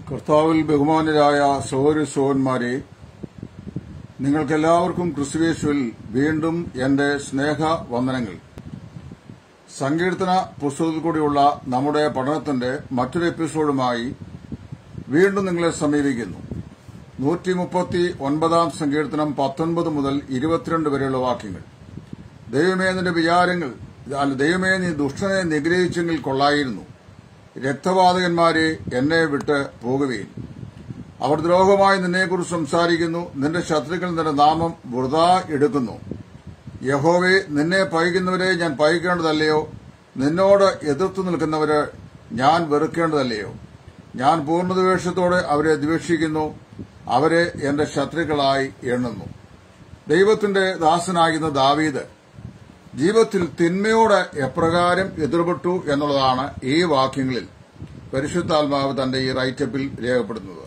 കർത്താവിൽ ബഹുമാനരായ സഹോദര സഹോദരന്മാരെ നിങ്ങൾക്കെല്ലാവർക്കും ക്രിസ്തുവേശുവിൽ വീണ്ടും എന്റെ സ്നേഹ വന്ദനങ്ങൾ സങ്കീർത്തന പുസ്തകത്തിൽ കൂടിയുള്ള നമ്മുടെ പഠനത്തിന്റെ മറ്റൊരു എപ്പിസോഡുമായി വീണ്ടും നിങ്ങളെ സമീപിക്കുന്നു നൂറ്റി മുപ്പത്തി ഒൻപതാം സങ്കീർത്തനം പത്തൊൻപത് മുതൽ ഇരുപത്തിരണ്ട് വരെയുള്ള വാക്യങ്ങൾ ദൈവമേ നിന്റെ വിചാരങ്ങൾ അല്ല ദൈവമേ നീ ദുഷ്ടനെ നിഗ്രഹിച്ചെങ്കിൽ കൊള്ളായിരുന്നു രക്തവാതകന്മാരെ എന്നെ വിട്ട് പോകുകയും അവർ ദ്രോഹമായി നിന്നെക്കുറിച്ച് സംസാരിക്കുന്നു നിന്റെ ശത്രുക്കൾ നിന്റെ നാമം വൃതാ എടുക്കുന്നു യഹോവെ നിന്നെ പൈകുന്നവരെ ഞാൻ പൈക്കേണ്ടതല്ലയോ നിന്നോട് എതിർത്തു നിൽക്കുന്നവരെ ഞാൻ വെറുക്കേണ്ടതല്ലയോ ഞാൻ പൂർണ്ണദ്വേഷത്തോടെ അവരെ ദ്വേഷിക്കുന്നു അവരെ എന്റെ ശത്രുക്കളായി എണ്ണുന്നു ദൈവത്തിന്റെ ദാസനാകുന്ന ദാവീദ് ജീവിതത്തിൽ തിന്മയോട് എപ്രകാരം എതിർപ്പെട്ടു എന്നുള്ളതാണ് ഈ വാക്യങ്ങളിൽ പരിശുദ്ധാത്മാവ് തന്റെ ഈ റൈറ്റപ്പിൽ രേഖപ്പെടുന്നത്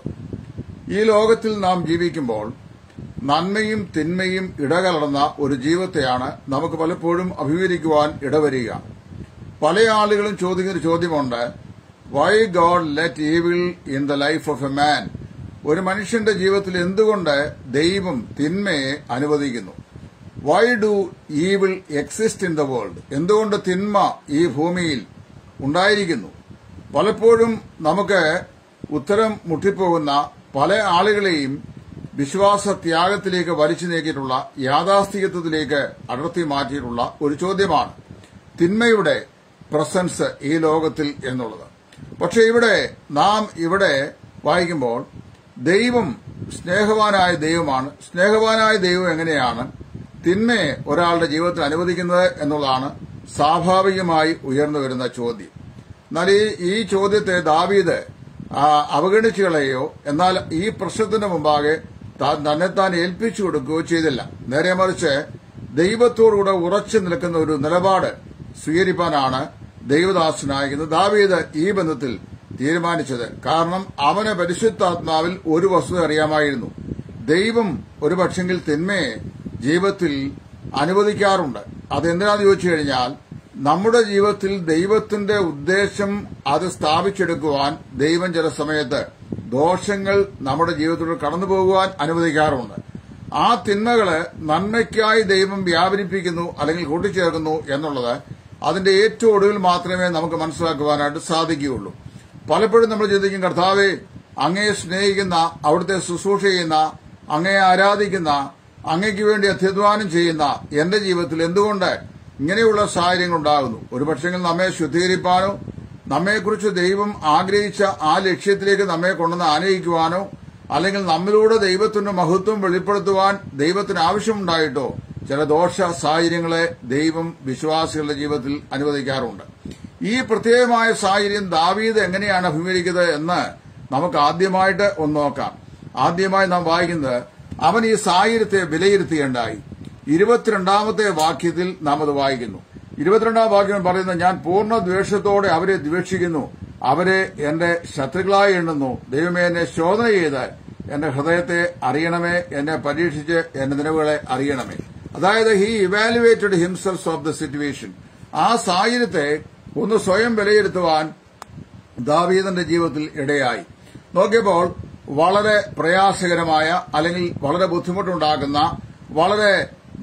ഈ ലോകത്തിൽ നാം ജീവിക്കുമ്പോൾ നന്മയും തിന്മയും ഇടകലർന്ന ഒരു ജീവിതത്തെയാണ് നമുക്ക് പലപ്പോഴും അഭിമുഖീകരിക്കുവാൻ ഇടവരിക പല ആളുകളും ചോദിക്കുന്ന ഒരു ചോദ്യമുണ്ട് why God let evil in the life of a man ഒരു മനുഷ്യന്റെ ജീവിതത്തിൽ എന്തുകൊണ്ട് ദൈവം തിന്മയെ അനുവദിക്കുന്നു why do evil exist in the world എന്തുകൊണ്ട് തിന്മ ഈ ഭൂമിയിൽ ഉണ്ടായിരിക്കുന്നു പലപ്പോഴും നമുക്ക് ഉത്തരം മുട്ടിപ്പോകുന്ന പല ആളുകളെയും വിശ്വാസ ത്യാഗത്തിലേക്ക് വലിച്ചു നീക്കിയിട്ടുള്ള യാഥാസ്ഥികത്വത്തിലേക്ക് അടർത്തി മാറ്റിയിട്ടുള്ള ഒരു ചോദ്യമാണ് തിന്മയുടെ പ്രസൻസ് ഈ ലോകത്തിൽ എന്നുള്ളത് പക്ഷെ ഇവിടെ നാം ഇവിടെ വായിക്കുമ്പോൾ ദൈവം സ്നേഹവാനായ ദൈവമാണ് സ്നേഹവാനായ ദൈവം എങ്ങനെയാണ് തിന്മയെ ഒരാളുടെ ജീവിതത്തിൽ അനുവദിക്കുന്നത് എന്നുള്ളതാണ് സ്വാഭാവികമായി ഉയർന്നു വരുന്ന ചോദ്യം എന്നാൽ ഈ ഈ ചോദ്യത്തെ ദാവീദ് ആ, അവഗണിച്ചു കളയോ എന്നാൽ ഈ പ്രശ്നത്തിന് മുമ്പാകെ താൻ തന്നെത്താൻ ഏൽപ്പിച്ചു കൊടുക്കുകയോ ചെയ്തില്ല നേരെ മറിച്ച് ദൈവത്തോടുകൂടെ ഉറച്ചു നിൽക്കുന്ന ഒരു നിലപാട് സ്വീകരിപ്പാനാണ് ദൈവദാസനായിരിക്കുന്ന ദാവീദ് ഈ ബന്ധത്തിൽ തീരുമാനിച്ചത് കാരണം അവന് പരിശുദ്ധാത്മാവിൽ ഒരു വസ്തുത അറിയാമായിരുന്നു ദൈവം ഒരു പക്ഷെങ്കിൽ തിന്മയെ ജീവിതത്തിൽ അനുവദിക്കാറുണ്ട് അതെന്തിനാന്ന് ചോദിച്ചു കഴിഞ്ഞാൽ നമ്മുടെ ജീവിതത്തിൽ ദൈവത്തിന്റെ ഉദ്ദേശം അത് സ്ഥാപിച്ചെടുക്കുവാൻ ദൈവം ചില സമയത്ത് ദോഷങ്ങൾ നമ്മുടെ ജീവിതത്തിലൂടെ കടന്നു പോകുവാൻ അനുവദിക്കാറുണ്ട് ആ തിന്മകള് നന്മയ്ക്കായി ദൈവം വ്യാപരിപ്പിക്കുന്നു അല്ലെങ്കിൽ കൂട്ടിച്ചേർക്കുന്നു എന്നുള്ളത് അതിന്റെ ഏറ്റവും ഒടുവിൽ മാത്രമേ നമുക്ക് മനസ്സിലാക്കുവാനായിട്ട് സാധിക്കുകയുള്ളൂ പലപ്പോഴും നമ്മൾ ചിന്തിക്കും കർത്താവെ അങ്ങയെ സ്നേഹിക്കുന്ന അവിടുത്തെ ശുശ്രൂഷ ചെയ്യുന്ന അങ്ങയെ ആരാധിക്കുന്ന അങ്ങയ്ക്ക് വേണ്ടി അത്യധ്വാനം ചെയ്യുന്ന എന്റെ ജീവിതത്തിൽ എന്തുകൊണ്ട് ഇങ്ങനെയുള്ള സാഹചര്യങ്ങൾ ഉണ്ടാകുന്നു ഒരു പക്ഷെങ്കിൽ നമ്മെ ശുദ്ധീകരിപ്പാനോ നമ്മെക്കുറിച്ച് ദൈവം ആഗ്രഹിച്ച ആ ലക്ഷ്യത്തിലേക്ക് നമ്മെ കൊണ്ടുവന്ന് ആനയിക്കുവാനോ അല്ലെങ്കിൽ നമ്മിലൂടെ ദൈവത്തിന്റെ മഹത്വം വെളിപ്പെടുത്തുവാൻ ദൈവത്തിന് ആവശ്യമുണ്ടായിട്ടോ ചില ദോഷ സാഹചര്യങ്ങളെ ദൈവം വിശ്വാസികളുടെ ജീവിതത്തിൽ അനുവദിക്കാറുണ്ട് ഈ പ്രത്യേകമായ സാഹചര്യം ദാവീദ് എങ്ങനെയാണ് അഭിമുഖീകരിക്കുന്നത് എന്ന് നമുക്ക് ആദ്യമായിട്ട് ഒന്ന് നോക്കാം ആദ്യമായി നാം വായിക്കുന്നത് അവൻ ഈ സാഹചര്യത്തെ വിലയിരുത്തുകയുണ്ടായി ഇരുപത്തിരണ്ടാമത്തെ വാക്യത്തിൽ നാം അത് വായിക്കുന്നു ഇരുപത്തിരണ്ടാം വാക്യം പറയുന്നത് ഞാൻ പൂർണ്ണ ദ്വേഷത്തോടെ അവരെ ദ്വേഷിക്കുന്നു അവരെ എന്റെ ശത്രുക്കളായി എണ്ണുന്നു ദൈവമേ എന്നെ ശോധന ചെയ്ത് എന്റെ ഹൃദയത്തെ അറിയണമേ എന്നെ പരീക്ഷിച്ച് എന്റെ നിലവുകളെ അറിയണമേ അതായത് he evaluated himself of the situation ആ സാഹചര്യത്തെ ഒന്ന് സ്വയം വിലയിരുത്തുവാൻ ദാവീദന്റെ ജീവിതത്തിൽ ഇടയായി നോക്കിയപ്പോൾ വളരെ പ്രയാസകരമായ അല്ലെങ്കിൽ വളരെ ബുദ്ധിമുട്ടുണ്ടാക്കുന്ന വളരെ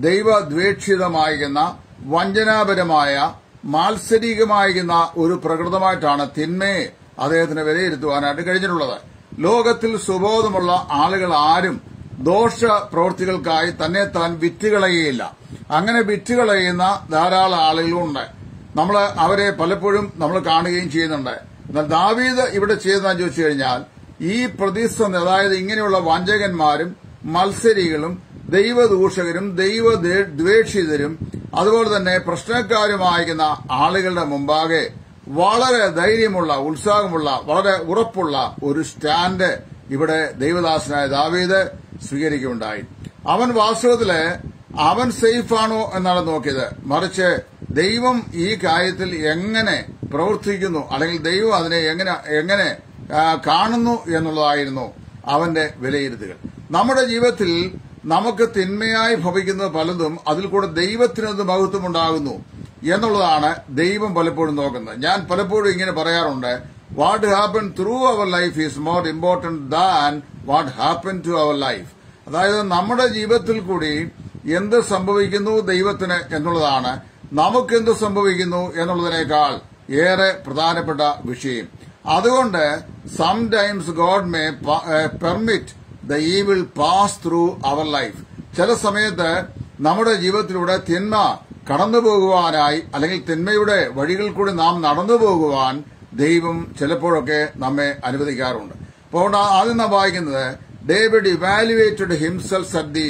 ദൈവദ്വേക്ഷിതമായിരുന്ന വഞ്ചനാപരമായ മാത്സരികമായിരുന്ന ഒരു പ്രകൃതമായിട്ടാണ് തിന്മയെ അദ്ദേഹത്തിന് വിലയിരുത്തുവാനായിട്ട് കഴിഞ്ഞിട്ടുള്ളത് ലോകത്തിൽ സുബോധമുള്ള ആളുകൾ ആരും ദോഷ പ്രവൃത്തികൾക്കായി തന്നെ താൻ വിറ്റുകളയുകയില്ല അങ്ങനെ വിറ്റുകളയുന്ന ധാരാളം ആളുകളുണ്ട് നമ്മൾ അവരെ പലപ്പോഴും നമ്മൾ കാണുകയും ചെയ്യുന്നുണ്ട് എന്നാൽ ദാവീദ് ഇവിടെ ചെയ്തതെന്ന് ചോദിച്ചു കഴിഞ്ഞാൽ ഈ പ്രതിസന്ധി അതായത് ഇങ്ങനെയുള്ള വഞ്ചകന്മാരും മത്സരികളും ദൈവദൂഷകരും ദൈവ ദ്വേഷിതരും അതുപോലെ തന്നെ പ്രശ്നക്കാരുമായിരിക്കുന്ന ആളുകളുടെ മുമ്പാകെ വളരെ ധൈര്യമുള്ള ഉത്സാഹമുള്ള വളരെ ഉറപ്പുള്ള ഒരു സ്റ്റാൻഡ് ഇവിടെ ദൈവദാസനായ ദാവീദ് സ്വീകരിക്കുകയുണ്ടായി അവൻ വാസ്തവത്തില് അവൻ സേഫാണോ എന്നാണ് നോക്കിയത് മറിച്ച് ദൈവം ഈ കാര്യത്തിൽ എങ്ങനെ പ്രവർത്തിക്കുന്നു അല്ലെങ്കിൽ ദൈവം അതിനെ എങ്ങനെ എങ്ങനെ ആ, കാണുന്നു എന്നുള്ളതായിരുന്നു അവന്റെ വിലയിരുത്തുകൾ നമ്മുടെ ജീവിതത്തിൽ നമുക്ക് തിന്മയായി ഭവിക്കുന്നത് പലതും അതിൽ കൂടെ ദൈവത്തിനത് മഹത്വം ഉണ്ടാകുന്നു എന്നുള്ളതാണ് ദൈവം പലപ്പോഴും നോക്കുന്നത് ഞാൻ പലപ്പോഴും ഇങ്ങനെ പറയാറുണ്ട് what happen through our life is more important than what happen to our life അതായത് നമ്മുടെ ജീവിതത്തിൽ കൂടി എന്ത് സംഭവിക്കുന്നു ദൈവത്തിന് എന്നുള്ളതാണ് നമുക്ക് എന്ത് സംഭവിക്കുന്നു എന്നുള്ളതിനേക്കാൾ ഏറെ പ്രധാനപ്പെട്ട വിഷയം അതുകൊണ്ട് sometimes God may permit the evil pass through our life ചില സമയത്ത് നമ്മുടെ ജീവിതത്തിലൂടെ തിന്മ കടന്നു പോകുവാനായി അല്ലെങ്കിൽ തിന്മയുടെ വഴികൾ കൂടി നാം നടന്നു പോകുവാൻ ദൈവം ചിലപ്പോഴൊക്കെ നമ്മെ അനുവദിക്കാറുണ്ട് അപ്പോൾ അതുകൊണ്ട് ആദ്യം നാം വായിക്കുന്നത് David evaluated himself at the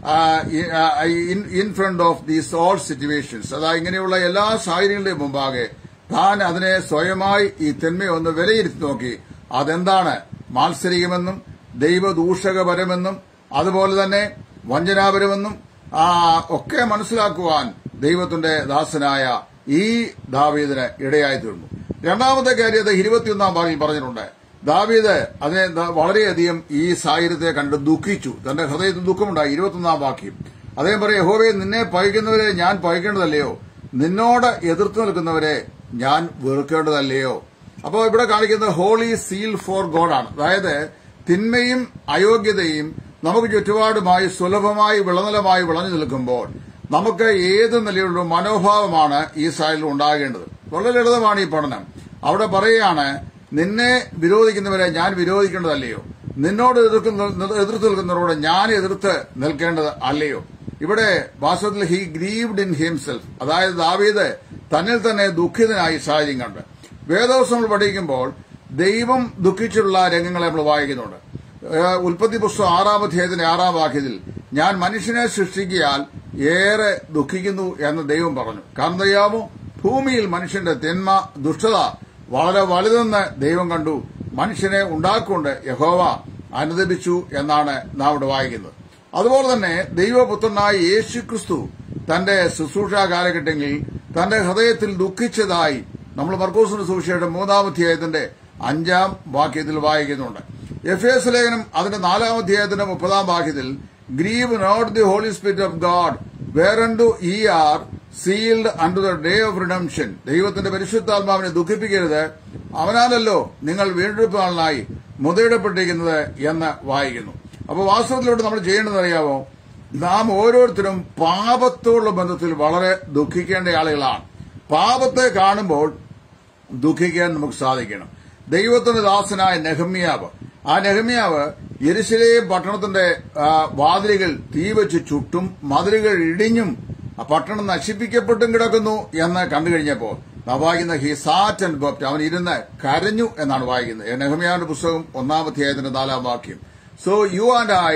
in front of these all situations അതായത് ഇങ്ങനെയുള്ള എല്ലാ സാഹചര്യങ്ങളുടെയും മുമ്പാകെ താൻ അതിനെ സ്വയമായി ഈ തിന്മയെ ഒന്ന് വിലയിരുത്തി നോക്കി അതെന്താണ് മാത്സരികമെന്നും ദൈവദൂഷകപരമെന്നും അതുപോലെ തന്നെ വഞ്ചനാപരമെന്നും ആ, ഒക്കെ മനസ്സിലാക്കുവാൻ ദൈവത്തിന്റെ ദാസനായ ഈ ദാവീദിന് ഇടയായി തീർന്നു രണ്ടാമത്തെ കാര്യം അത് ഇരുപത്തിയൊന്നാം ഭാഗത്തിൽ പറഞ്ഞിട്ടുണ്ട് ദാവീദ് അതിനെ ദ- വളരെയധികം ഈ സാഹചര്യത്തെ കണ്ട് ദുഃഖിച്ചു തന്റെ ഹൃദയത്തിൽ ദുഃഖമുണ്ടായി ഇരുപത്തൊന്നാം വാക്യം അദ്ദേഹം പറയും യഹോവേ നിന്നെ പഴിക്കുന്നവരെ ഞാൻ പഴിക്കേണ്ടതല്ലയോ നിന്നോട് എതിർത്ത് നിൽക്കുന്നവരെ ഞാൻ വെറുക്കേണ്ടതല്ലയോ അപ്പോൾ ഇവിടെ കാണിക്കുന്നത് ഹോളി സീൽ ഫോർ ഗോഡാണ് അതായത് തിന്മയും അയോഗ്യതയും നമുക്ക് ചുറ്റുപാടുമായി സുലഭമായി വിളനിലമായി വിളഞ്ഞു നിൽക്കുമ്പോൾ നമുക്ക് ഏത് നിലയിലുള്ള മനോഭാവമാണ് ഈ സാഹചര്യം ഉണ്ടാകേണ്ടത് വളരെ ലളിതമാണ് ഈ പഠനം അവിടെ പറയുകയാണ് നിന്നെ വിരോധിക്കുന്നവരെ ഞാൻ വിരോധിക്കേണ്ടതല്ലയോ നിന്നോട് എതിർക്കുന്ന എതിർത്ത് നിൽക്കുന്നവരോട് ഞാൻ എതിർത്ത് നിൽക്കേണ്ടത് അല്ലയോ ഇവിടെ വാസ്തവത്തിൽ ഹി ഗ്രീവ്ഡ് ഇൻ ഹിംസെൽഫ് അതായത് ദാവീദ് തന്നിൽ തന്നെ ദുഃഖിതനായി സാഹചര്യം കണ്ട് വേദവസം നമ്മൾ പഠിക്കുമ്പോൾ ദൈവം ദുഃഖിച്ചുള്ള രംഗങ്ങളെ നമ്മൾ വായിക്കുന്നുണ്ട് ഏഹ് ഉൽപ്പത്തി പുസ്തകം ആറാം അധ്യായത്തിന്റെ ആറാം വാക്യത്തിൽ ഞാൻ മനുഷ്യനെ സൃഷ്ടിക്കിയാൽ ഏറെ ദുഃഖിക്കുന്നു എന്ന് ദൈവം പറഞ്ഞു കാരണം അറിയാമോ ഭൂമിയിൽ മനുഷ്യന്റെ തിന്മ ദുഷ്ടത വളരെ വലുതെന്ന് ദൈവം കണ്ടു മനുഷ്യനെ ഉണ്ടാക്കൊണ്ട് യഹോവ അനുദപിച്ചു എന്നാണ് നാം ഇവിടെ വായിക്കുന്നത് അതുപോലെ തന്നെ ദൈവപുത്രനായ യേശു ക്രിസ്തു തന്റെ ശുശ്രൂഷ കാലഘട്ടങ്ങളിൽ തന്റെ ഹൃദയത്തിൽ ദുഃഖിച്ചതായി നമ്മൾ മർക്കോസിന്റെ സുവിശേഷം മൂന്നാം അധ്യായത്തിന്റെ അഞ്ചാം വാക്യത്തിൽ വായിക്കുന്നുണ്ട് എഫ് എസ് ലേഖനം അതിന്റെ നാലാം അധ്യായത്തിന്റെ മുപ്പതാം വാക്യത്തിൽ grieve not the Holy Spirit of God whereunto ye are sealed under the day of redemption ദൈവത്തിന്റെ പരിശുദ്ധാത്മാവിനെ ദുഃഖിപ്പിക്കരുത് അവനാലല്ലോ നിങ്ങൾ വീണ്ടെടുപ്പാളനായി മുതയിടപ്പെട്ടിരിക്കുന്നത് എന്ന് വായിക്കുന്നു അപ്പോൾ വാസ്തവത്തിലൂടെ നമ്മൾ ചെയ്യേണ്ടത് അറിയാമോ നാം ഓരോരുത്തരും പാപത്തോടുള്ള ബന്ധത്തിൽ വളരെ ദുഃഖിക്കേണ്ട ആളുകളാണ് പാപത്തെ കാണുമ്പോൾ ദുഃഖിക്കാൻ നമുക്ക് സാധിക്കണം ദൈവത്തിന്റെ ദാസനായ നെഹമ്യാവ് ആ നെഹമ്യാവ് യെരുശലേം പട്ടണത്തിന്റെ ആ, വാതിലുകൾ തീവച്ച് ചുട്ടും മതിലുകൾ ഇടിഞ്ഞും ആ പട്ടണം നശിപ്പിക്കപ്പെട്ടും കിടക്കുന്നു എന്ന് കണ്ടു കഴിഞ്ഞപ്പോൾ നാം വായിക്കുന്ന ഹി സാറ്റ് ആൻഡ് ബോപ്റ്റ് അവൻ ഇരുന്ന് കരഞ്ഞു എന്നാണ് വായിക്കുന്നത് നെഹമ്യാവിന്റെ പുസ്തകം ഒന്നാം അധ്യായത്തിന്റെ നാലാം വാക്യം so you and I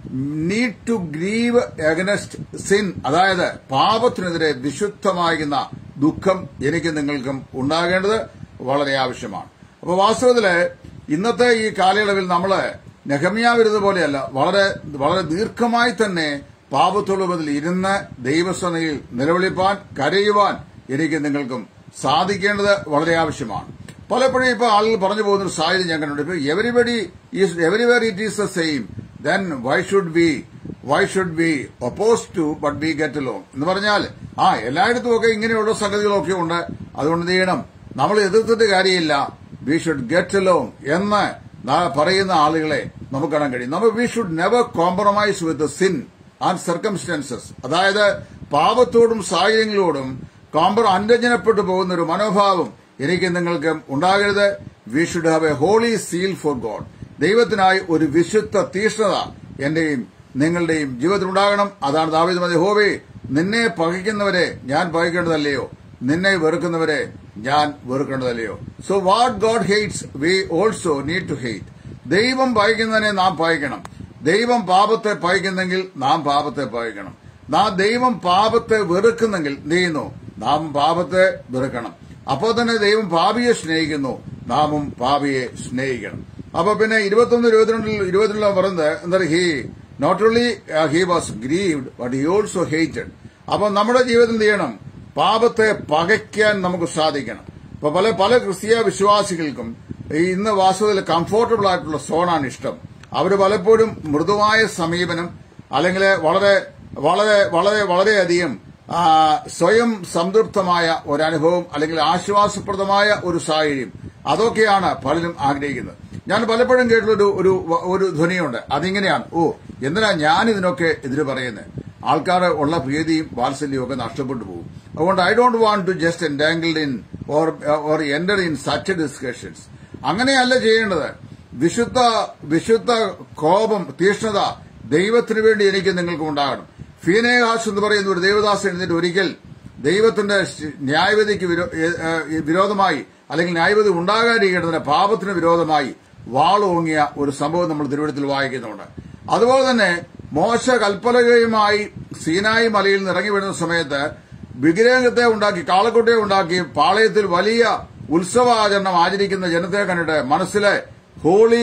need to grieve against sin അതായത് പാപത്തിനെതിരെ വിശുദ്ധമാകുന്ന ദുഃഖം എനിക്ക് നിങ്ങൾക്കും ഉണ്ടാകേണ്ടത് വളരെ ആവശ്യമാണ് അപ്പോൾ വാസ്തവത്തില് ഇന്നത്തെ ഈ കാലയളവിൽ നമ്മള് നെഹമ്യാവിരുത് പോലെയല്ല വളരെ വളരെ ദീർഘമായി തന്നെ പാപത്തോടുപതിൽ ഇരുന്ന് ദൈവസനയിൽ നിലവിളിപ്പാൻ കരയുവാൻ എനിക്ക് നിങ്ങൾക്കും സാധിക്കേണ്ടത് വളരെ ആവശ്യമാണ് പലപ്പോഴും ഇപ്പൊ ആളുകൾ പറഞ്ഞു പോകുന്ന ഒരു സാഹചര്യം ഞാൻ കണ്ടിട്ടുണ്ട് ഇപ്പൊ everybody is everywhere it is the same then why should be why should be oppose to but be get long എന്ന് പറഞ്ഞാൽ ആ എല്ലായിടത്തും ഒക്കെ ഇങ്ങനെയുള്ള സംഗതികളൊക്കെ ഉണ്ട് അതുകൊണ്ട് എന്ത് ചെയ്യണം നമ്മൾ എതിർത്തിട്ട് കാര്യമില്ല വി ഷുഡ് ഗെറ്റ് ലോങ് എന്ന് നാ- പറയുന്ന ആളുകളെ നമുക്ക് കാണാൻ കഴിയും നമ്മൾ we should never compromise with sin and circumstances അതായത് പാപത്തോടും സാഹചര്യങ്ങളോടും കോംപ്ര അന്യജനപ്പെട്ടു പോകുന്ന ഒരു മനോഭാവം എനിക്ക് നിങ്ങൾക്ക് ഉണ്ടാകരുത് we should have a holy zeal for God ദൈവത്തിനായി ഒരു വിശുദ്ധ തീഷ്ണത എന്റെയും നിങ്ങളുടെയും ജീവിതത്തിൽ ഉണ്ടാകണം അതാണ് ദാവീദ് മതി ഹോവേ നിന്നെ പകയ്ക്കുന്നവരെ ഞാൻ പകയ്ക്കേണ്ടതല്ലയോ നിന്നെ വെറുക്കുന്നവരെ ഞാൻ വെറുക്കേണ്ടതല്ലയോ so what God hates we also need to hate ദൈവം പകയ്ക്കുന്നതിനെ നാം പകയ്ക്കണം ദൈവം പാപത്തെ പകയ്ക്കുന്നെങ്കിൽ നാം പാപത്തെ പകയ്ക്കണം നാം ദൈവം പാപത്തെ വെറുക്കുന്നെങ്കിൽ എന്ത് ചെയ്യുന്നു നാം പാപത്തെ വെറുക്കണം അപ്പോൾ തന്നെ ദൈവം പാപിയെ സ്നേഹിക്കുന്നു നാമും പാപിയെ സ്നേഹിക്കണം അപ്പൊ പിന്നെ ഇരുപത്തൊന്ന് ഇരുപത്തിരണ്ടിൽ ഇരുപത്തിരണ്ടിലും പറയുന്നത് എന്താ he not only he was grieved but he also hated അപ്പൊ നമ്മുടെ ജീവിതത്തിൽ എന്ത് ചെയ്യണം പാപത്തെ പകയ്ക്കാൻ നമുക്ക് സാധിക്കണം ഇപ്പൊ പല പല ക്രിസ്തീയ വിശ്വാസികൾക്കും ഈ ഇന്ന് വാസ്തവത്തിൽ കംഫോർട്ടബിൾ ആയിട്ടുള്ള സോണാണ് ഇഷ്ടം അവർ പലപ്പോഴും മൃദുവായ സമീപനം അല്ലെങ്കിൽ വളരെ വളരെ വളരെ വളരെയധികം ആ, സ്വയം സംതൃപ്തമായ ഒരനുഭവം അല്ലെങ്കിൽ ആശ്വാസപ്രദമായ ഒരു സാഹചര്യം അതൊക്കെയാണ് പലരും ആഗ്രഹിക്കുന്നത് ഞാൻ പലപ്പോഴും കേട്ടുള്ള ഒരു ഒരു ഒരു ധ്വനിയുണ്ട് അതിങ്ങനെയാണ് ഓ എന്തിനാ ഞാൻ ഇതിനൊക്കെ എതിര് പറയുന്നത് ആൾക്കാർ ഉള്ള പ്രീതിയും വാത്സല്യവും ഒക്കെ നഷ്ടപ്പെട്ടു പോകും അതുകൊണ്ട് I don't want to just entangled in or or enter in such discussions അങ്ങനെയല്ല ചെയ്യേണ്ടത് വിശുദ്ധ വിശുദ്ധ കോപം തീഷ്ണത ദൈവത്തിന് വേണ്ടി എനിക്ക് നിങ്ങൾക്ക് ഉണ്ടാകണം ഫീനേഹാസ് എന്ന് പറയുന്ന ഒരു ദേവദാസൻ എഴുന്നിട്ട് ഒരിക്കൽ ദൈവത്തിന്റെ ന്യായവിധിക്ക് വിരോ- ഏ, ഏ, വിരോധമായി അല്ലെങ്കിൽ ന്യായവിധി ഉണ്ടാകാതിരിക്കേണ്ടതിന് പാപത്തിന് വിരോധമായി വാളോങ്ങിയ ഒരു സംഭവം നമ്മൾ തിരുവനന്തപുരത്തിൽ വായിക്കുന്നുണ്ട് അതുപോലെ തന്നെ മോശ കൽപ്പലകയുമായി സീനായി മലയിൽ നിന്ന് ഇറങ്ങി വീഴുന്ന സമയത്ത് വിഗ്രഹത്തെ ഉണ്ടാക്കി കാളക്കുട്ടിയെ ഉണ്ടാക്കി പാളയത്തിൽ വലിയ ഉത്സവാചരണം ആചരിക്കുന്ന ജനത്തെ കണ്ടിട്ട് മനസ്സിലെ ഹോളി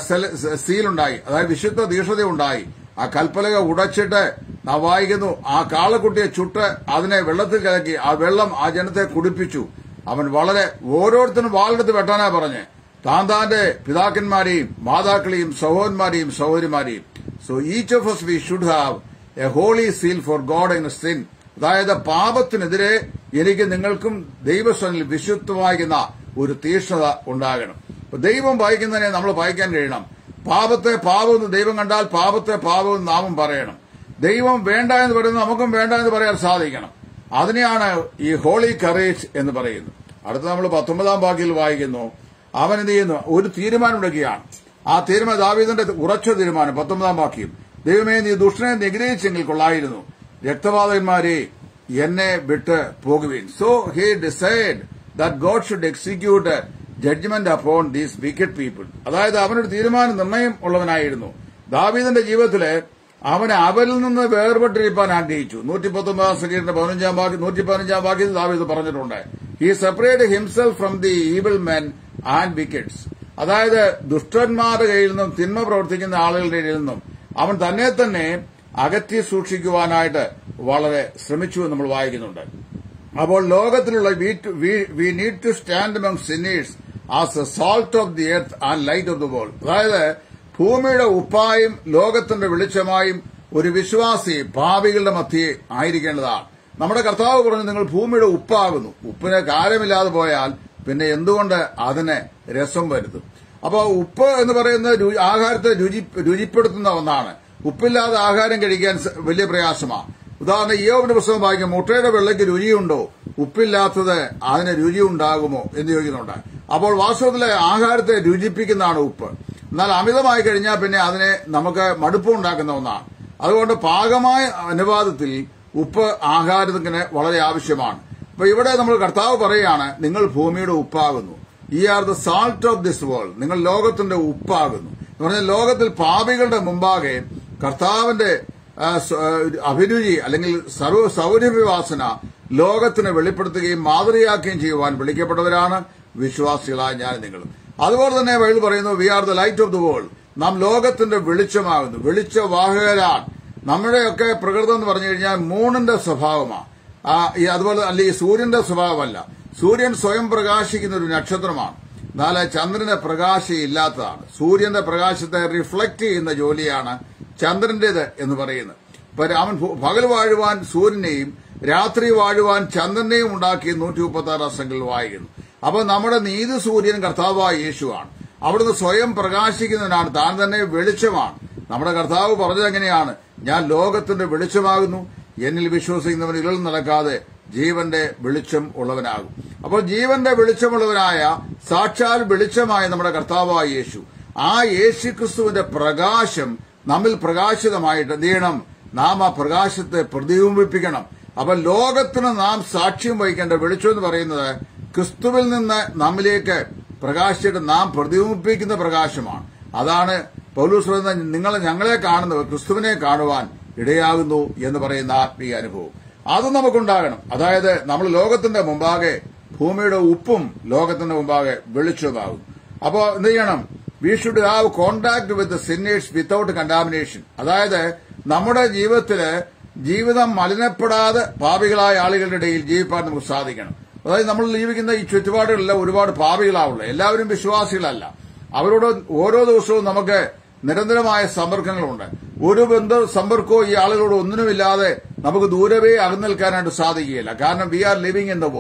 സീലുണ്ടായി അതായത് വിശുദ്ധ ദീക്ഷതയുണ്ടായി ആ കൽപ്പലക ഉടച്ചിട്ട് നാം വായിക്കുന്നു ആ കാളക്കുട്ടിയെ ചുട്ട് അതിനെ വെള്ളത്തിൽ കലക്കി ആ വെള്ളം ആ ജനത്തെ കുടിപ്പിച്ചു അവൻ വളരെ ഓരോരുത്തരും വാളെടുത്ത് വെട്ടാനാ പറഞ്ഞ് താൻ താന്റെ പിതാക്കന്മാരെയും മാതാക്കളെയും സഹോദരന്മാരെയും സഹോദരിമാരെയും so each of us we should have a holy zeal for God in sin അതായത് പാപത്തിനെതിരെ എനിക്ക് നിങ്ങൾക്കും ദൈവസ്വനിൽ വിശുദ്ധമാകുന്ന ഒരു തീഷ്ണത ഉണ്ടാകണം അപ്പൊ ദൈവം വായിക്കുന്നതിനെ നമ്മൾ വായിക്കാൻ കഴിയണം പാപത്തെ പാപമെന്ന് ദൈവം കണ്ടാൽ പാപത്തെ പാപമെന്ന് നാമം പറയണം ദൈവം വേണ്ട എന്ന് പറയുന്നത് നമുക്കും വേണ്ട എന്ന് പറയാൻ സാധിക്കണം അതിനെയാണ് ഈ ഹോളി കറേജ് എന്ന് പറയുന്നത് അടുത്ത നമ്മൾ പത്തൊമ്പതാം വാക്യത്തിൽ വായിക്കുന്നു അവൻ എന്ത് ചെയ്യുന്നു ഒരു തീരുമാനം എടുക്കുകയാണ് ആ തീരുമാനം ദാവീദിന്റെ ഉറച്ച തീരുമാനം പത്തൊമ്പതാം വാക്യം ദൈവമേ നീ ദുഷ്ടനെ നിഗ്രഹിച്ചെങ്കിൽ കൊള്ളായിരുന്നു രക്തപാതകന്മാരെ എന്നെ വിട്ട് പോകുവീൻ so he decide that God should execute judgment upon these wicked people അതായത് അവനൊരു തീരുമാന നിർണയം ഉള്ളവനായിരുന്നു ദാവീദിന്റെ ജീവിതത്തില് അവനെ അവരിൽ നിന്ന് വേർപെട്ടിരിക്കാൻ ആഗ്രഹിച്ചു നൂറ്റി പത്തൊമ്പതാം സങ്കീർത്തിന്റെ പതിനഞ്ചാം വാക്യം നൂറ്റി പതിനഞ്ചാം വാക്യത്തിൽ ദാവീദ് പറഞ്ഞിട്ടുണ്ട് he separate himself from the evil men and wickeds അതായത് ദുഷ്ടന്മാരുടെ കയ്യിൽ നിന്നും തിന്മ പ്രവർത്തിക്കുന്ന ആളുകളുടെ ഇടയിൽ നിന്നും അവൻ തന്നെ തന്നെ അകറ്റി സൂക്ഷിക്കുവാനായിട്ട് വളരെ ശ്രമിച്ചു എന്ന് നമ്മൾ വായിക്കുന്നുണ്ട് അപ്പോൾ ലോകത്തിലുള്ള we need to stand among sinners as a salt of the earth and light of the world അതായത് ഭൂമിയുടെ ഉപ്പായും ലോകത്തിന്റെ വെളിച്ചമായും ഒരു വിശ്വാസി ഭാവികളുടെ മധ്യേ ആയിരിക്കേണ്ടതാണ് നമ്മുടെ കർത്താവ് പറഞ്ഞു നിങ്ങൾ ഭൂമിയുടെ ഉപ്പാകുന്നു ഉപ്പിന് കാര്യമില്ലാതെ പോയാൽ പിന്നെ എന്തുകൊണ്ട് അതിന് രസം വരുത്തും അപ്പോൾ ഉപ്പ് എന്ന് പറയുന്നത് രു- ആഹാരത്തെ രുചി രുചിപ്പെടുത്തുന്ന ഒന്നാണ് ഉപ്പില്ലാതെ ആഹാരം കഴിക്കാൻ സ- വലിയ പ്രയാസമാണ് ഉദാഹരണം യോബിന്റെ പുസ്തകം വായിക്കും മുട്ടയുടെ വെള്ളയ്ക്ക് രുചിയുണ്ടോ ഉപ്പില്ലാത്തത് അതിന് രുചി ഉണ്ടാകുമോ എന്ന് ചോദിക്കുന്നുണ്ട് അപ്പോൾ വാസ്തവത്തിലെ ആഹാരത്തെ രുചിപ്പിക്കുന്നതാണ് ഉപ്പ് എന്നാൽ അമിതമായി കഴിഞ്ഞാൽ പിന്നെ അതിനെ നമുക്ക് മടുപ്പുണ്ടാക്കുന്ന ഒന്നാണ് അതുകൊണ്ട് പാകമായ അനുപാതത്തിൽ ഉപ്പ് ആഹാരത്തിന് വളരെ ആവശ്യമാണ് അപ്പൊ ഇവിടെ നമ്മൾ കർത്താവ് പറയുകയാണ് നിങ്ങൾ ഭൂമിയുടെ ഉപ്പാകുന്നു ye are the salt of this world നിങ്ങൾ ലോകത്തിന്റെ ഉപ്പാകുന്നു എന്ന് പറഞ്ഞാൽ ലോകത്തിൽ പാപികളുടെ മുമ്പാകെ കർത്താവിന്റെ ആ, സ- ആ, അഭിരുചി അല്ലെങ്കിൽ സർവ സൗരഭ്യവാസന ലോകത്തിന് വെളിപ്പെടുത്തുകയും മാതൃകയാക്കുകയും ചെയ്യുവാൻ വിളിക്കപ്പെട്ടവരാണ് വിശ്വാസികളായ ഞാൻ നിങ്ങളും അതുപോലെ തന്നെ ബൈബിൾ പറയുന്നു we are the light of the world നാം ലോകത്തിന്റെ വെളിച്ചമാകുന്നു വെളിച്ചവാഹകരാൻ നമ്മുടെയൊക്കെ പ്രകൃതം എന്ന് പറഞ്ഞു കഴിഞ്ഞാൽ മൂണിന്റെ സ്വഭാവമാണ് ആ, ഈ അതുപോലെ അല്ല ഈ സൂര്യന്റെ സ്വഭാവമല്ല സൂര്യൻ സ്വയം പ്രകാശിക്കുന്ന ഒരു നക്ഷത്രമാണ് എന്നാൽ ചന്ദ്രന് പ്രകാശം ഇല്ലാത്തതാണ് സൂര്യന്റെ പ്രകാശത്തെ റിഫ്ലക്ട് ചെയ്യുന്ന ജോലിയാണ് ചന്ദ്രന്റേത് എന്ന് പറയുന്നത് ഇപ്പൊ അവൻ ഭൂ- പകൽ വാഴുവാൻ സൂര്യനെയും രാത്രി വാഴുവാൻ ചന്ദ്രനെയും ഉണ്ടാക്കി നൂറ്റി മുപ്പത്തി ആറ് അസംഖ്യയിൽ വായിക്കുന്നു അപ്പൊ നമ്മുടെ നീതി സൂര്യൻ കർത്താവായ യേശുവാണ് അവിടുന്ന് സ്വയം പ്രകാശിക്കുന്നതിനാണ് താൻ തന്നെ വെളിച്ചമാണ് നമ്മുടെ കർത്താവ് പറഞ്ഞത് എങ്ങനെയാണ് ഞാൻ ലോകത്തിന്റെ വെളിച്ചമാകുന്നു എന്നിൽ വിശ്വസിക്കുന്നവൻ ഇരുൾ നടക്കാതെ ജീവന്റെ വെളിച്ചം ഉള്ളവനാകും അപ്പോൾ ജീവന്റെ വെളിച്ചമുള്ളവനായ സാക്ഷാൽ വെളിച്ചമായ നമ്മുടെ കർത്താവായ യേശു ആ യേശു ക്രിസ്തുവിന്റെ പ്രകാശം നമ്മിൽ പ്രകാശിതമായിട്ട് എന്ത് ചെയ്യണം നാം ആ പ്രകാശത്തെ പ്രതിബിംബിപ്പിക്കണം അപ്പൊ ലോകത്തിന് നാം സാക്ഷ്യം വഹിക്കേണ്ട വെളിച്ചം എന്ന് പറയുന്നത് ക്രിസ്തുവിൽ നിന്ന് നമ്മിലേക്ക് പ്രകാശിച്ചിട്ട് നാം പ്രതിബിംബിപ്പിക്കുന്ന പ്രകാശമാണ് അതാണ് പൗലൂസ് പറയുന്നത് നിങ്ങൾ ഞങ്ങളെ കാണുന്നവർ ക്രിസ്തുവിനെ കാണുവാൻ ഇടയാകുന്നു എന്ന് പറയുന്ന ആത്മീയ അനുഭവം അത് നമുക്കുണ്ടാകണം അതായത് നമ്മൾ ലോകത്തിന്റെ മുമ്പാകെ ഭൂമിയുടെ ഉപ്പും ലോകത്തിന്റെ മുമ്പാകെ വെളിച്ചമാകും അപ്പോൾ എന്ത് ചെയ്യണം we should have contact with sinners without contamination അതായത് നമ്മുടെ ജീവിതത്തില് ജീവിതം മലിനപ്പെടാതെ പാപികളായ ആളുകളുടെ ഇടയിൽ ജീവിപ്പാൻ നമുക്ക് സാധിക്കണം അതായത് നമ്മൾ ജീവിക്കുന്ന ഈ ചുറ്റുപാടുകളിലെല്ലാം ഒരുപാട് പാപികളാവുള്ളൂ എല്ലാവരും വിശ്വാസികളല്ല അവരോട് ഓരോ ദിവസവും നമുക്ക് നിരന്തരമായ സമ്പർക്കങ്ങളുണ്ട് ഒരു ബന്ധ സമ്പർക്കവും ഈ ആളുകളോട് ഒന്നിനുമില്ലാതെ നമുക്ക് ദൂരവേ അകന്നു നിൽക്കാനായിട്ട് സാധിക്കുകയില്ല കാരണം we are living in the world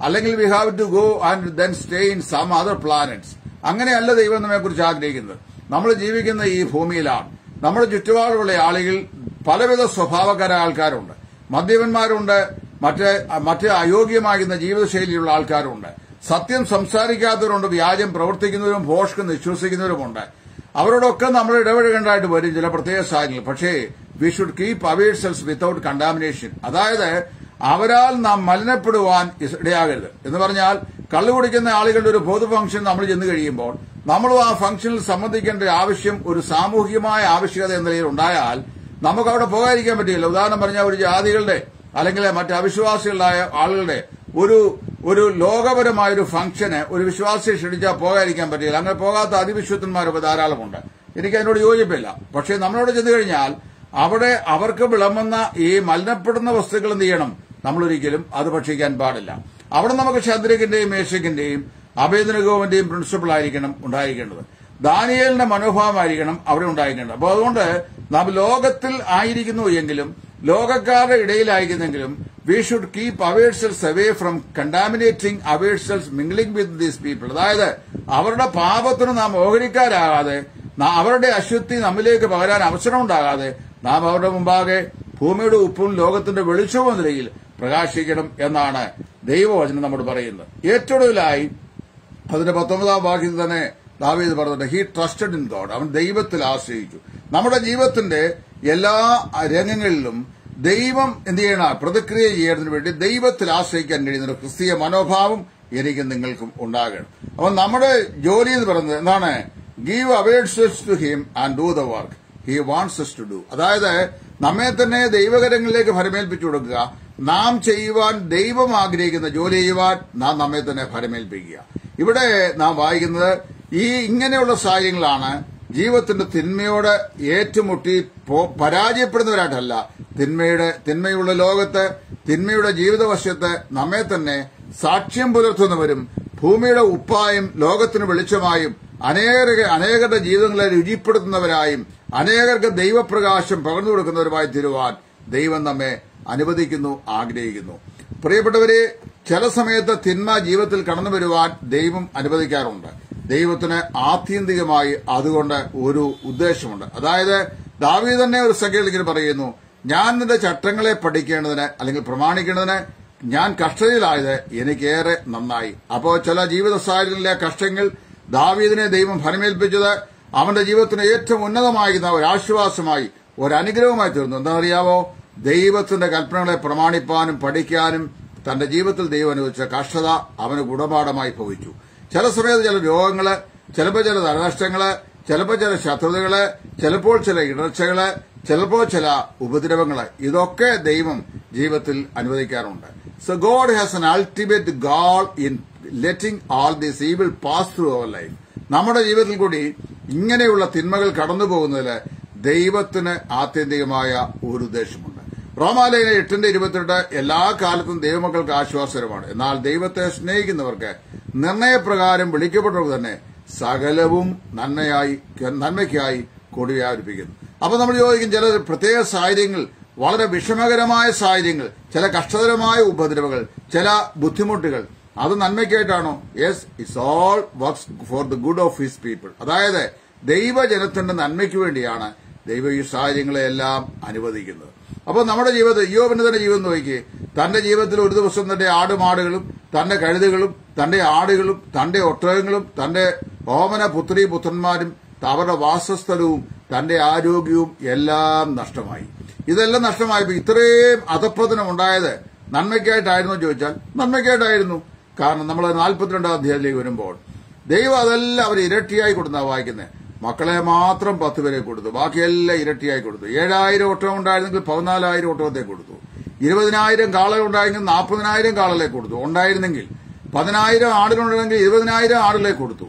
അല്ലെങ്കിൽ we have to go and then stay in some other planets അങ്ങനെയല്ല ദൈവം നമ്മെ കുറിച്ച് ആഗ്രഹിക്കുന്നത് നമ്മൾ ജീവിക്കുന്ന ഈ ഭൂമിയിലാണ് നമ്മുടെ ചുറ്റുപാടുള്ള ആളുകൾ പലവിധ സ്വഭാവക്കാരായ ആൾക്കാരുണ്ട് മദ്യപന്മാരുണ്ട് മറ്റ് മറ്റ് അയോഗ്യമാകുന്ന ജീവിതശൈലിയുള്ള ആൾക്കാരുണ്ട് സത്യം സംസാരിക്കാത്തവരുണ്ട് വ്യാജം പ്രവർത്തിക്കുന്നവരും ഭോഷ്ക്ക് നിശ്വസിക്കുന്നവരുമുണ്ട് അവരോടൊക്കെ നമ്മൾ ഇടപെടേണ്ടതായിട്ട് വരും ചില പ്രത്യേക സാഹചര്യങ്ങൾ പക്ഷേ we should keep ourselves without contamination അതായത് അവരാൽ നാം മലിനപ്പെടുവാൻ ഇടയാകരുത് എന്ന് പറഞ്ഞാൽ കള്ളു കുടിക്കുന്ന ആളുകളുടെ ഒരു പൊതു ഫംഗ്ഷൻ നമ്മൾ ചെന്ന് കഴിയുമ്പോൾ നമ്മളും ആ ഫംഗ്ഷനിൽ സംബന്ധിക്കേണ്ട ഒരു ആവശ്യം ഒരു സാമൂഹികമായ ആവശ്യകത എന്ന നിലയിൽ ഉണ്ടായാൽ നമുക്ക് അവിടെ പോകാതിരിക്കാൻ പറ്റില്ല ഉദാഹരണം പറഞ്ഞാൽ ഒരു ജാതികളുടെ അല്ലെങ്കിൽ മറ്റ് അവിശ്വാസികളായ ആളുകളുടെ ഒരു ഒരു ലോകപരമായ ഒരു ഫംഗ്ഷന് ഒരു വിശ്വാസിയെ ക്ഷണിച്ചാൽ പോകാതിരിക്കാൻ പറ്റില്ല അങ്ങനെ പോകാത്ത അതിവിശ്വത്തന്മാരൊക്കെ ധാരാളമുണ്ട് എനിക്ക് അതിനോട് യോജിപ്പില്ല പക്ഷേ നമ്മളോട് ചെന്നു കഴിഞ്ഞാൽ അവിടെ അവർക്ക് വിളമ്പുന്ന ഈ മലിനപ്പെടുന്ന വസ്തുക്കൾ എന്ത് ചെയ്യണം നമ്മളൊരിക്കലും അത് ഭക്ഷിക്കാൻ പാടില്ല അവിടെ നമുക്ക് ചന്ദ്രകിന്റെയും മേശക്കിന്റെയും അഭേദനഗോവിന്റെയും പ്രിൻസിപ്പിൾ ആയിരിക്കണം ഉണ്ടായിരിക്കേണ്ടത് ദാനിയലിന്റെ മനോഭാവമായിരിക്കണം അവിടെ ഉണ്ടായിരിക്കേണ്ടത് അപ്പോൾ അതുകൊണ്ട് നാം ലോകത്തിൽ ആയിരിക്കുന്നു എങ്കിലും ലോകക്കാരുടെ ഇടയിലായിരിക്കുന്നെങ്കിലും we should keep ourselves away from contaminating ourselves mingling with these people അതായത് അവരുടെ പാപത്തിന് നാം ഓഹരിക്കാരാകാതെ അവരുടെ അശുദ്ധി നമ്മിലേക്ക് പകരാൻ അവസരമുണ്ടാകാതെ നാം അവരുടെ മുമ്പാകെ ഭൂമിയുടെ ഉപ്പും ലോകത്തിന്റെ വെളിച്ചവും നിലയിൽ പ്രകാശിക്കണം എന്നാണ് ദൈവവചനം നമ്മോട് പറയുന്നത് ഏറ്റവും ഒടുവിലായി അതിന്റെ പത്തൊമ്പതാം വാക്യത്തിൽ തന്നെ ദാവീദ് പറഞ്ഞിട്ട് ഹി ട്രസ്റ്റഡ് ഇൻ ഗോഡ് അവൻ ദൈവത്തിൽ ആശ്രയിച്ചു നമ്മുടെ ജീവിതത്തിന്റെ എല്ലാ രംഗങ്ങളിലും ദൈവം എന്ത് ചെയ്യണം പ്രതിക്രിയ ചെയ്യുന്നതിന് വേണ്ടി ദൈവത്തിൽ ആശ്രയിക്കാൻ കഴിയുന്ന ഒരു ക്രിസ്തീയ മനോഭാവം എനിക്കും നിങ്ങൾക്കും ഉണ്ടാകണം അപ്പൊ നമ്മുടെ ജോലി എന്ന് പറയുന്നത് എന്താണ് give ourselves to him and do the work he wants to do അതായത് നമ്മെ തന്നെ ദൈവകരങ്ങളിലേക്ക് ഫലമേൽപ്പിച്ചു കൊടുക്കുക നാം ചെയ്യുവാൻ ദൈവം ആഗ്രഹിക്കുന്ന ജോലി ചെയ്യുവാൻ നാം നമ്മെ തന്നെ ഫലമേൽപ്പിക്കുക ഇവിടെ നാം വായിക്കുന്നത് ഈ ഇങ്ങനെയുള്ള സാഹചര്യങ്ങളാണ് ജീവിതത്തിന്റെ തിന്മയോട് ഏറ്റുമുട്ടി പരാജയപ്പെടുന്നവരായിട്ടല്ല തിന്മയുടെ തിന്മയുള്ള ലോകത്ത് തിന്മയുടെ ജീവിതവശത്ത് നമ്മെ തന്നെ സാക്ഷ്യം പുലർത്തുന്നവരും ഭൂമിയുടെ ഉപ്പായും ലോകത്തിന് വെളിച്ചമായും അനേക അനേകരുടെ ജീവിതങ്ങളെ രുചിപ്പെടുത്തുന്നവരായും അനേകർക്ക് ദൈവപ്രകാശം പകർന്നു കൊടുക്കുന്നവരുമായി തീരുവാൻ ദൈവം നമ്മെ അനുവദിക്കുന്നു ആഗ്രഹിക്കുന്നു പ്രിയപ്പെട്ടവരെ ചില സമയത്ത് തിന്മ ജീവിതത്തിൽ കടന്നു വരുവാൻ ദൈവം അനുവദിക്കാറുണ്ട് ദൈവത്തിന് ആത്യന്തികമായി അതുകൊണ്ട് ഒരു ഉദ്ദേശമുണ്ട് അതായത് ദാവി തന്നെ ഒരു സംഖ്യയിൽ ഇങ്ങനെ പറയുന്നു ഞാൻ നിന്റെ ചട്ടങ്ങളെ പഠിക്കേണ്ടതിന് അല്ലെങ്കിൽ പ്രമാണിക്കേണ്ടതിന് ഞാൻ കഷ്ടതയിലായത് എനിക്കേറെ നന്നായി അപ്പോൾ ചില ജീവിത സാഹചര്യങ്ങളിലെ കഷ്ടങ്ങൾ ദാവീദിനെ ദൈവം ഫലമേൽപ്പിച്ചത് അവന്റെ ജീവിതത്തിന് ഏറ്റവും ഉന്നതമായിരുന്ന ഒരു ആശ്വാസമായി ഒരു അനുഗ്രഹമായി തീർന്നു എന്താണെന്നറിയാവോ ദൈവത്തിന്റെ കൽപ്പനകളെ പ്രമാണിപ്പാനും പഠിക്കാനും തന്റെ ജീവിതത്തിൽ ദൈവം അനുവദിച്ച കഷ്ടത അവന് ഗുണപാഠമായി ഭവിച്ചു ചില സമയത്ത് ചില രോഗങ്ങള് ചിലപ്പോൾ ചില ധനനഷ്ടങ്ങള് ചിലപ്പോൾ ചില ശത്രുതകള് ചിലപ്പോൾ ചില ഇടർച്ചകള് ചിലപ്പോൾ ചില ഉപദ്രവങ്ങള് ഇതൊക്കെ ദൈവം ജീവിതത്തിൽ അനുവദിക്കാറുണ്ട് so God has an ultimate goal in letting all this evil pass through our life നമ്മുടെ ജീവിതത്തിൽ കൂടി ഇങ്ങനെയുള്ള തിന്മകൾ കടന്നു പോകുന്നതിൽ ദൈവത്തിന് ആത്യന്തികമായ ഒരു ഉദ്ദേശമുണ്ട് റോമാലയന എട്ടിന്റെ ഇരുപത്തിരണ്ട് എല്ലാ കാലത്തും ദൈവമക്കൾക്ക് ആശ്വാസകരമാണ് എന്നാൽ ദൈവത്തെ സ്നേഹിക്കുന്നവർക്ക് നിർണയപ്രകാരം വിളിക്കപ്പെട്ടവർക്ക് തന്നെ സകലവും നന്മയായി നന്മയ്ക്കായി കൊടി വ്യാപിപ്പിക്കുന്നു അപ്പൊ നമ്മൾ ചോദിക്കും ചില പ്രത്യേക സാഹചര്യങ്ങൾ വളരെ വിഷമകരമായ സാഹചര്യങ്ങൾ ചില കഷ്ടതരമായ ഉപദ്രവങ്ങൾ ചില ബുദ്ധിമുട്ടുകൾ അത് നന്മയ്ക്കായിട്ടാണോ yes it's all works for the good of his people അതായത് ദൈവജനത്തിന്റെ നന്മയ്ക്ക് വേണ്ടിയാണ് ദൈവം ഈ സാഹചര്യങ്ങളെല്ലാം അനുവദിക്കുന്നത് അപ്പോൾ നമ്മുടെ ജീവിതത്തിൽ യോബിന്റെ തന്നെ ജീവിതം നോക്കി തന്റെ ജീവിതത്തിൽ ഒരു ദിവസം തന്റെ ആടുമാടുകളും തന്റെ കഴുതുകളും തന്റെ ആടുകളും തന്റെ ഒട്ടകങ്ങളും തന്റെ ഓമന പുത്രി പുത്രന്മാരും അവരുടെ വാസസ്ഥലവും തന്റെ ആരോഗ്യവും എല്ലാം നഷ്ടമായി ഇതെല്ലാം നഷ്ടമായപ്പോൾ ഇത്രയും അധപ്പതനം ഉണ്ടായത് നന്മയ്ക്കായിട്ടായിരുന്നു ചോദിച്ചാൽ നന്മയ്ക്കായിട്ടായിരുന്നു കാരണം നമ്മൾ നാൽപ്പത്തിരണ്ടാം അധ്യായത്തിലേക്ക് വരുമ്പോൾ ദൈവം അതെല്ലാം അവർ ഇരട്ടിയായി കൊടുത്താ വായിക്കുന്നത് മക്കളെ മാത്രം പത്ത് പേരെ കൊടുത്തു ബാക്കിയെല്ലാം ഇരട്ടിയായി കൊടുത്തു ഏഴായിരം ഒട്ടകം ഉണ്ടായിരുന്നെങ്കിൽ പതിനാലായിരം ഒട്ടകത്തെ കൊടുത്തു ഇരുപതിനായിരം കാളകൾ ഉണ്ടായെങ്കിൽ നാൽപ്പതിനായിരം കാളകളെ കൊടുത്തു ഉണ്ടായിരുന്നെങ്കിൽ പതിനായിരം ആടുകളുണ്ടെങ്കിൽ ഇരുപതിനായിരം ആടുകളെ കൊടുത്തു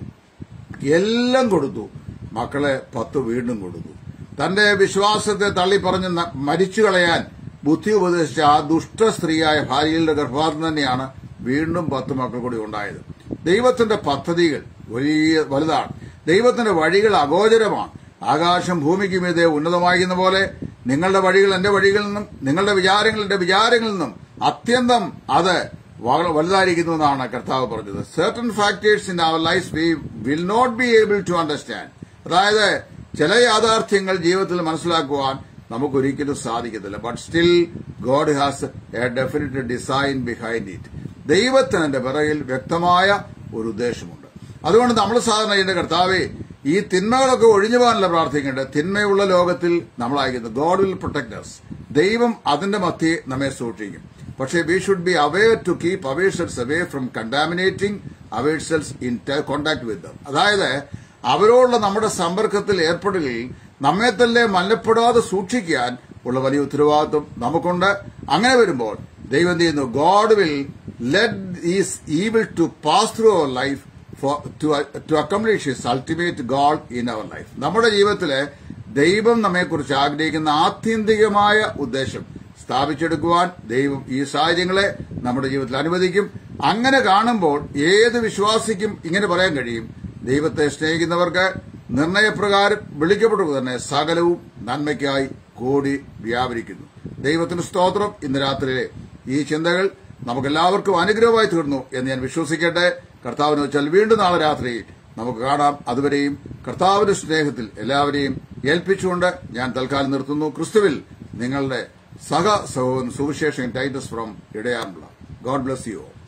എല്ലാം കൊടുത്തു മക്കളെ പത്ത് വീണ്ടും കൊടുത്തു തന്റെ വിശ്വാസത്തെ തള്ളിപ്പറഞ്ഞ് മരിച്ചു കളയാൻ ബുദ്ധി ഉപദേശിച്ച ആ ദുഷ്ട സ്ത്രീയായ ഭാര്യയുടെ ഗർഭപാത്രം തന്നെയാണ് വീണ്ടും പത്ത് മക്കൾ കൂടി ഉണ്ടായത് ദൈവത്തിന്റെ പദ്ധതികൾ വലിയ വലുതാണ് ദൈവത്തിന്റെ വഴികൾ അഗോചരമാണ് ആകാശം ഭൂമിക്ക് മീതെ ഉന്നതമാകുന്ന പോലെ നിങ്ങളുടെ വഴികൾ എന്റെ വഴികളിൽ നിന്നും നിങ്ങളുടെ വിചാരങ്ങൾ എന്റെ വിചാരങ്ങളിൽ നിന്നും അത്യന്തം അത് വളരെ വലുതായിരിക്കുന്നു എന്നാണ് കർത്താവ് പറഞ്ഞത് certain factors in our life we will not be able to understand അതായത് ചില യാഥാർത്ഥ്യങ്ങൾ ജീവിതത്തിൽ മനസ്സിലാക്കുവാൻ നമുക്കൊരിക്കലും സാധിക്കത്തില്ല but still God has a definite design behind it ദൈവത്തിന് എന്റെ പിറകിൽ വ്യക്തമായ ഒരു ഉദ്ദേശമുണ്ട് അതുകൊണ്ട് നമ്മൾ സാധാരണ ഇതിന്റെ കർത്താവെ ഈ തിന്മകളൊക്കെ ഒഴിഞ്ഞു പോകാനല്ല പ്രാർത്ഥിക്കേണ്ടത് തിന്മയുള്ള ലോകത്തിൽ നമ്മളായിരിക്കുന്നു ഗോഡ് വിൽ പ്രൊട്ടക്ട് ദൈവം അതിന്റെ മധ്യേ നമ്മെ സൂക്ഷിക്കും പക്ഷേ we should be aware to keep ourselves away from contaminating ourselves in contact with them അതായത് അവരോടുള്ള നമ്മുടെ സമ്പർക്കത്തിൽ ഏർപ്പെടുകയും നമ്മെ തന്നെ മല്ലപ്പെടാതെ സൂക്ഷിക്കാൻ ഉള്ള വലിയ ഉത്തരവാദിത്വം നമുക്കുണ്ട് അങ്ങനെ വരുമ്പോൾ ദൈവം എന്ത് ചെയ്യുന്നു God will let these evil to pass through our life to accomplish his ultimate goal in our life നമ്മുടെ ജീവിതത്തിലെ ദൈവം നമ്മെക്കുറിച്ച് ആഗ്രഹിക്കുന്ന ആത്യന്തികമായ ഉദ്ദേശം സ്ഥാപിച്ചെടുക്കുവാൻ ദൈവം ഈ സാഹചര്യങ്ങളെ നമ്മുടെ ജീവിതത്തിൽ അനുവദിക്കും അങ്ങനെ കാണുമ്പോൾ ഏത് വിശ്വാസിക്കും ഇങ്ങനെ പറയാൻ കഴിയും ദൈവത്തെ സ്നേഹിക്കുന്നവർക്ക് നിർണയപ്രകാരം വിളിക്കപ്പെട്ടു തന്നെ സകലവും നന്മയ്ക്കായി കൂടി വ്യാപരിക്കുന്നു ദൈവത്തിന് സ്തോത്രം ഇന്ന് രാത്രിയിലെ ഈ ചിന്തകൾ നമുക്കെല്ലാവർക്കും അനുഗ്രഹമായി തീർന്നു എന്ന് ഞാൻ വിശ്വസിക്കട്ടെ കർത്താവിന് വെച്ചാൽ വീണ്ടും നാളെ രാത്രി നമുക്ക് കാണാം അതുവരെയും കർത്താവിന്റെ സ്നേഹത്തിൽ എല്ലാവരെയും ഏൽപ്പിച്ചുകൊണ്ട് ഞാൻ തൽക്കാലം നിർത്തുന്നു ക്രിസ്തുവിൽ നിങ്ങളുടെ സഹ സഹോദരൻ സുവിശേഷൻ ടൈറ്റസ് ഫ്രം ഇടയാറുള്ള ഗോഡ് ബ്ലസ് യു